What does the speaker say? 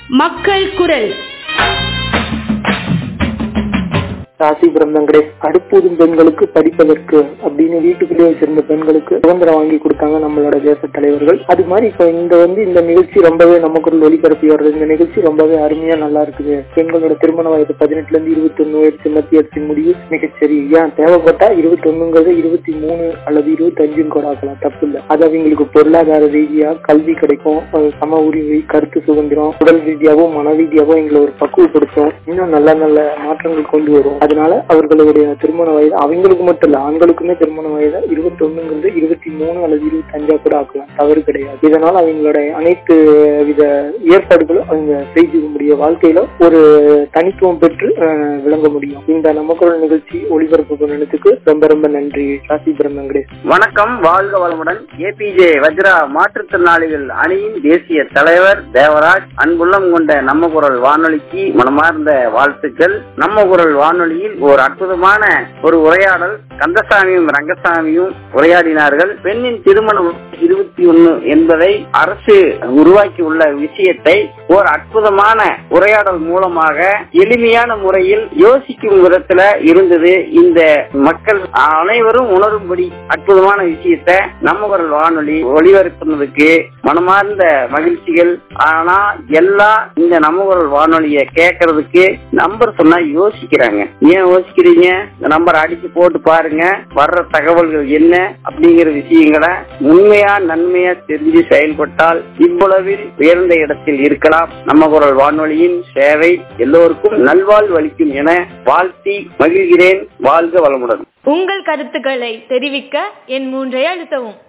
மக்கள் குரல் ராசி பிரம்மங்களே அடுப்பூதும் பெண்களுக்கு படிப்பதற்கு அப்படின்னு வீட்டுக்குள்ளேயே வச்சிருந்த பெண்களுக்கு சுதந்திரம் வாங்கி கொடுத்தாங்க நம்மளோட தேச தலைவர்கள் அது மாதிரி இப்ப இந்த வந்து இந்த நிகழ்ச்சி ரொம்பவே நமக்கு ஒரு ஒளிபரப்பி வருது இந்த நிகழ்ச்சி ரொம்பவே அருமையா நல்லா இருக்குது பெண்களோட திருமண வயது பதினெட்டுல இருந்து இருபத்தி ஒண்ணு வயசு மத்திய அரசின் முடிவு மிகச்சரி ஏன் தேவைப்பட்டா இருபத்தி ஒண்ணுங்கிறது இருபத்தி மூணு அல்லது இருபத்தி அஞ்சுன்னு கூட ஆக்கலாம் தப்பு இல்லை அது அவங்களுக்கு பொருளாதார ரீதியா கல்வி கிடைக்கும் அது சம உரிமை கருத்து சுதந்திரம் உடல் ரீதியாகவும் மன ரீதியாகவும் எங்களை ஒரு பக்குவப்படுத்தும் இன்னும் நல்ல நல்ல மாற்றங்கள் கொண்டு வரும் அதனால அவர்களுடைய திருமண வயது அவங்களுக்கு மட்டும் இல்ல ஆண்களுக்குமே திருமண வயது இருபத்தி ஒண்ணுங்கிறது இருபத்தி மூணு அல்லது இருபத்தி அஞ்சா கூட ஆக்கலாம் தவறு கிடையாது இதனால அவங்களுடைய அனைத்து வித ஏற்பாடுகளும் அவங்க செய்து முடிய வாழ்க்கையில ஒரு தனித்துவம் பெற்று அஹ், விளங்க முடியும் இந்த நமக்குள்ள நிகழ்ச்சி ஒளிபரப்பு பண்ணதுக்கு ரொம்ப ரொம்ப நன்றி ராசி பிரம்மங்களே வணக்கம் வாழ்க வளமுடன் ஏபிஜே வஜ்ரா மாற்றுத்திறனாளிகள் அணியின் தேசிய தலைவர் தேவராஜ் அன்புள்ளம் கொண்ட நம்ம குரல் வானொலிக்கு மனமார்ந்த வாழ்த்துக்கள் நம்ம குரல் வானொலியில் ஒரு அற்புதமான ஒரு உரையாடல் கந்தசாமியும் ரங்கசாமியும் உரையாடினார்கள் பெண்ணின் திருமணம் இருபத்தி ஒன்னு என்பதை அரசு உருவாக்கி உள்ள விஷயத்தை ஒரு அற்புதமான உரையாடல் மூலமாக எளிமையான முறையில் யோசிக்கும் விதத்துல இருந்தது இந்த மக்கள் அனைவரும் உணரும்படி அற்புதமான விஷயத்தை நம்ம குரல் வானொலி ஒளிபரப்புனதுக்கு மனமார்ந்த மகிழ்ச்சிகள் ஆனா எல்லாம் இந்த நம்ம குரல் வானொலிய கேட்கறதுக்கு நம்பர் சொன்னா யோசிக்கிறாங்க ஏன் யோசிக்கிறீங்க இந்த நம்பர் அடிச்சு போட்டு பாருங்க வர்ற தகவல்கள் என்ன அப்படிங்கிற விஷயங்களை உண்மையா நன்மையா தெரிஞ்சு செயல்பட்டால் இவ்வளவில் உயர்ந்த இடத்தில் இருக்கலாம் நம்ம குரல் வானொலியின் சேவை எல்லோருக்கும் நல்வாழ்வு அளிக்கும் என வாழ்த்தி மகிழ்கிறேன் வாழ்க வளமுடன் உங்கள் கருத்துக்களை தெரிவிக்க என் மூன்றை அழுத்தவும்